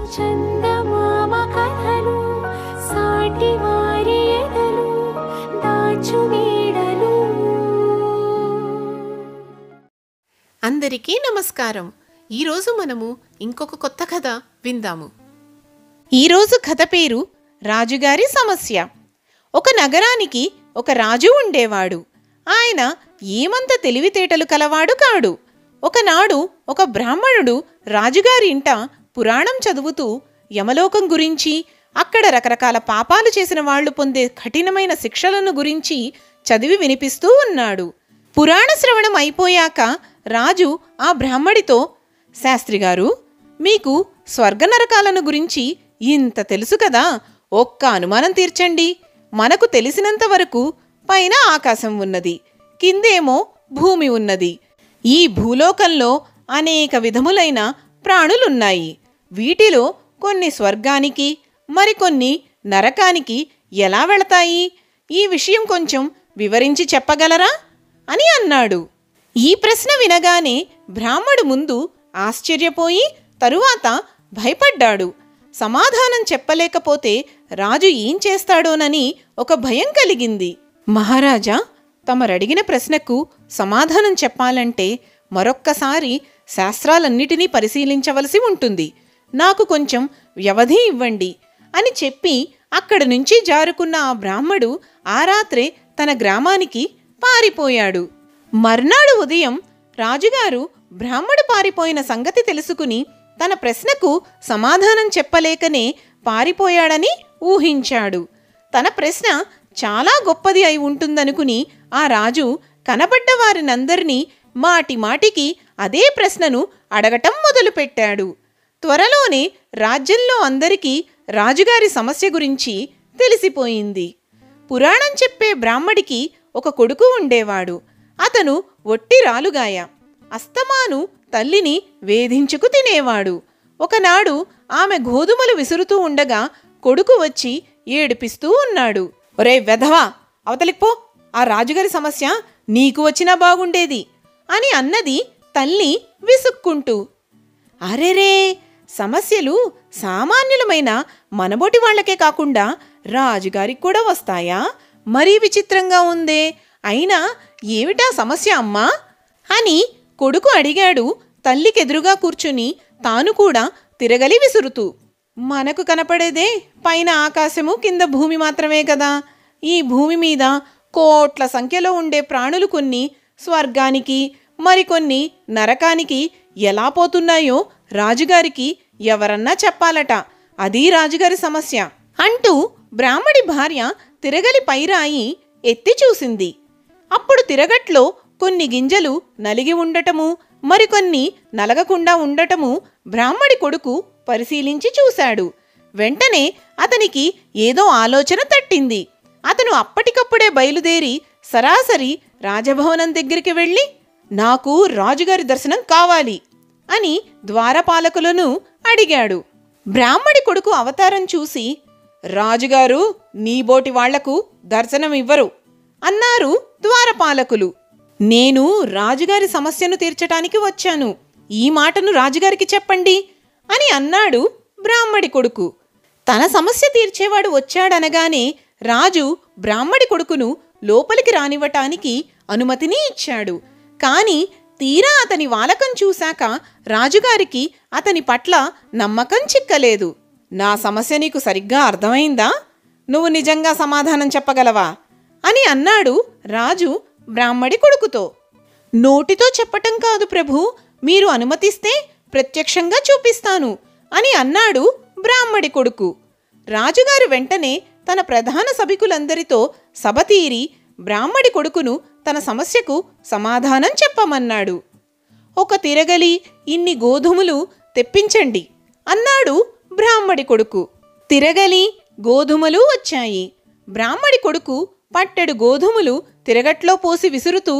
చందమామ కథలు సాటి వారి ఎదలు దాచు నీడలు అందరికీ నమస్కారం ఈరోజు మనము ఇంకొక కొత్త కథ విందాము ఈరోజు కథ పేరు రాజుగారి సమస్య ఒక నగరానికి ఒక రాజు ఉండేవాడు ఆయన ఏమంత తెలివితేటలు కలవాడు కాడు ఒకనాడు ఒక బ్రాహ్మణుడు రాజుగారి ఇంట పురాణం చదువుతూ యమలోకం గురించి అక్కడ రకరకాల పాపాలు చేసిన వాళ్ళు పొందే కఠినమైన శిక్షలను గురించి చదివి వినిపిస్తూ ఉన్నాడు పురాణ శ్రవణం అయిపోయాక రాజు ఆ బ్రాహ్మడితో శాస్త్రి గారు మీకు స్వర్గ నరకాలను గురించి ఇంత తెలుసు కదా ఒక్క అనుమానం తీర్చండి మనకు తెలిసినంత వరకు పైన ఆకాశం ఉన్నది కిందేమో భూమి ఉన్నది ఈ భూలోకంలో అనేక విధములైన ప్రాణులున్నాయి వీటిలో కొన్ని స్వర్గానికి మరికొన్ని నరకానికి ఎలా వెళతాయి ఈ విషయం కొంచెం వివరించి చెప్పగలరా అని అన్నాడు ఈ ప్రశ్న వినగానే బ్రాహ్మడు ముందు ఆశ్చర్యపోయి తరువాత భయపడ్డాడు సమాధానం చెప్పలేకపోతే రాజు ఏం చేస్తాడోనని ఒక భయం కలిగింది మహారాజా తమరడిగిన ప్రశ్నకు సమాధానం చెప్పాలంటే మరొక్కసారి శాస్త్రాలన్నిటినీ పరిశీలించవలసి ఉంటుంది నాకు కొంచెం వ్యవధి ఇవ్వండి అని చెప్పి అక్కడి నుంచి జారుకున్న ఆ బ్రాహ్మడు ఆ రాత్రే తన గ్రామానికి పారిపోయాడు మర్నాడు ఉదయం రాజుగారు బ్రాహ్మడు పారిపోయిన సంగతి తెలుసుకుని తన ప్రశ్నకు సమాధానం చెప్పలేకనే పారిపోయాడని ఊహించాడు తన ప్రశ్న చాలా గొప్పది అయి ఉంటుందనుకుని ఆ రాజు కనబడ్డ వారినందరినీ మాటి మాటికి అదే ప్రశ్నను అడగటం మొదలుపెట్టాడు త్వరలోనే రాజ్యంలో అందరికీ రాజుగారి సమస్య గురించి తెలిసిపోయింది పురాణం చెప్పే బ్రాహ్మడికి ఒక కొడుకు ఉండేవాడు అతను ఒట్టి రాలుగాయ అస్తమాను తల్లిని వేధించుకు తినేవాడు ఒకనాడు ఆమె గోధుమలు విసురుతూ ఉండగా కొడుకు వచ్చి ఏడిపిస్తూ ఉన్నాడు ఒరే వెధవా అవతలికి పో ఆ రాజుగారి సమస్య నీకు వచ్చినా బాగుండేది అని అన్నది తల్లి విసుక్కుంటూ అరెరే సమస్యలు సామాన్యులమైన మనబోటి వాళ్ళకే కాకుండా రాజుగారికి కూడా వస్తాయా మరీ విచిత్రంగా ఉందే అయినా ఏమిటా సమస్య అమ్మా అని కొడుకు అడిగాడు తల్లికెదురుగా కూర్చుని తాను కూడా తిరగలి విసురుతూ మనకు కనపడేదే పైన ఆకాశము కింద భూమి మాత్రమే కదా ఈ భూమి మీద కోట్ల సంఖ్యలో ఉండే ప్రాణులు కొన్ని స్వర్గానికి మరికొన్ని నరకానికి ఎలా పోతున్నాయో రాజుగారికి ఎవరన్నా చెప్పాలట అది రాజుగారి సమస్య అంటూ బ్రాహ్మడి భార్య తిరగలి పైరాయి ఎత్తి చూసింది అప్పుడు తిరగట్లో కొన్ని గింజలు నలిగి ఉండటము మరికొన్ని నలగకుండా ఉండటము బ్రాహ్మడి కొడుకు పరిశీలించి చూశాడు వెంటనే అతనికి ఏదో ఆలోచన తట్టింది అతను అప్పటికప్పుడే బయలుదేరి సరాసరి రాజభవనం దగ్గరికి వెళ్ళి నాకు రాజుగారి దర్శనం కావాలి అని ద్వారపాలకులను అడిగాడు బ్రాహ్మడి కొడుకు అవతారం చూసి రాజుగారు నీబోటి వాళ్లకు దర్శనం ఇవ్వరు అన్నారు ద్వారపాలకులు నేను రాజుగారి సమస్యను తీర్చటానికి వచ్చాను ఈ మాటను రాజుగారికి చెప్పండి అని అన్నాడు బ్రాహ్మడి కొడుకు తన సమస్య తీర్చేవాడు వచ్చాడనగానే రాజు బ్రాహ్మడి కొడుకును లోపలికి రానివ్వటానికి అనుమతిని ఇచ్చాడు కాని తీరా అతని వాలకం చూశాక రాజుగారికి అతని పట్ల నమ్మకం చిక్కలేదు నా సమస్య నీకు సరిగ్గా అర్థమైందా నువ్వు నిజంగా సమాధానం చెప్పగలవా అని అన్నాడు రాజు బ్రాహ్మడి కొడుకుతో నోటితో చెప్పటం కాదు ప్రభు మీరు అనుమతిస్తే ప్రత్యక్షంగా చూపిస్తాను అని అన్నాడు బ్రాహ్మడి కొడుకు రాజుగారు వెంటనే తన ప్రధాన సభికులందరితో సభ తీరి బ్రాహ్మడి కొడుకును తన సమస్యకు సమాధానం చెప్పమన్నాడు ఒక తిరగలి ఇన్ని గోధుమలు తెప్పించండి అన్నాడు బ్రాహ్మడి కొడుకు తిరగలి గోధుమలు వచ్చాయి బ్రాహ్మడి కొడుకు పట్టెడు గోధుమలు తిరగట్లో పోసి విసురుతూ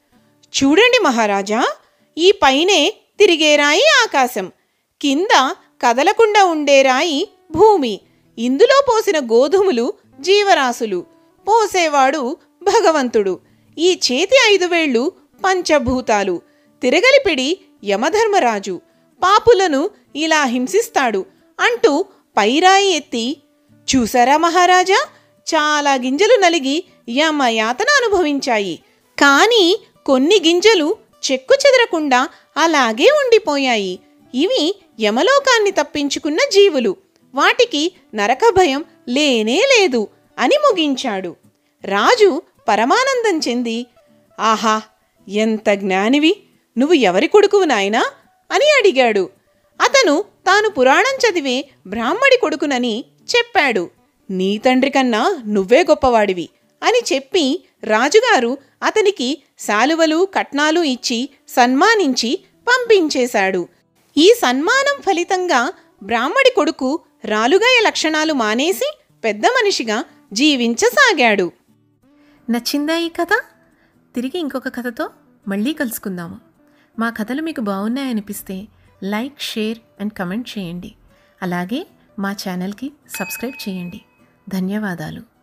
చూడండి మహారాజా ఈ పైనే తిరిగే రాయి ఆకాశం కింద కదలకుండా ఉండే రాయి భూమి ఇందులో పోసిన గోధుమలు జీవరాశులు పోసేవాడు భగవంతుడు ఈ చేతి ఐదు వేళ్ళు పంచభూతాలు తిరగలిపిడి యమధర్మరాజు పాపులను ఇలా హింసిస్తాడు అంటూ పైరాయి ఎత్తి చూసారా మహారాజా చాలా గింజలు నలిగి యమయాతన అనుభవించాయి కానీ కొన్ని గింజలు చెక్కు చెదరకుండా అలాగే ఉండిపోయాయి ఇవి యమలోకాన్ని తప్పించుకున్న జీవులు వాటికి నరక భయం లేనే లేదు అని ముగించాడు రాజు పరమానందం చెంది ఆహా ఎంత జ్ఞానివి నువ్వు ఎవరి కొడుకువు నాయనా అని అడిగాడు అతను తాను పురాణం చదివే బ్రాహ్మడి కొడుకునని చెప్పాడు నీ తండ్రి కన్నా నువ్వే గొప్పవాడివి అని చెప్పి రాజుగారు అతనికి శాలువలు కట్నాలు ఇచ్చి సన్మానించి పంపించేశాడు ఈ సన్మానం ఫలితంగా బ్రాహ్మడి కొడుకు రాలుగాయ లక్షణాలు మానేసి పెద్ద మనిషిగా జీవించసాగాడు నచ్చిందా ఈ కథ తిరిగి ఇంకొక కథతో మళ్ళీ కలుసుకుందాము మా కథలు మీకు బాగున్నాయనిపిస్తే లైక్ షేర్ అండ్ కమెంట్ చేయండి అలాగే మా ఛానల్కి సబ్స్క్రైబ్ చేయండి ధన్యవాదాలు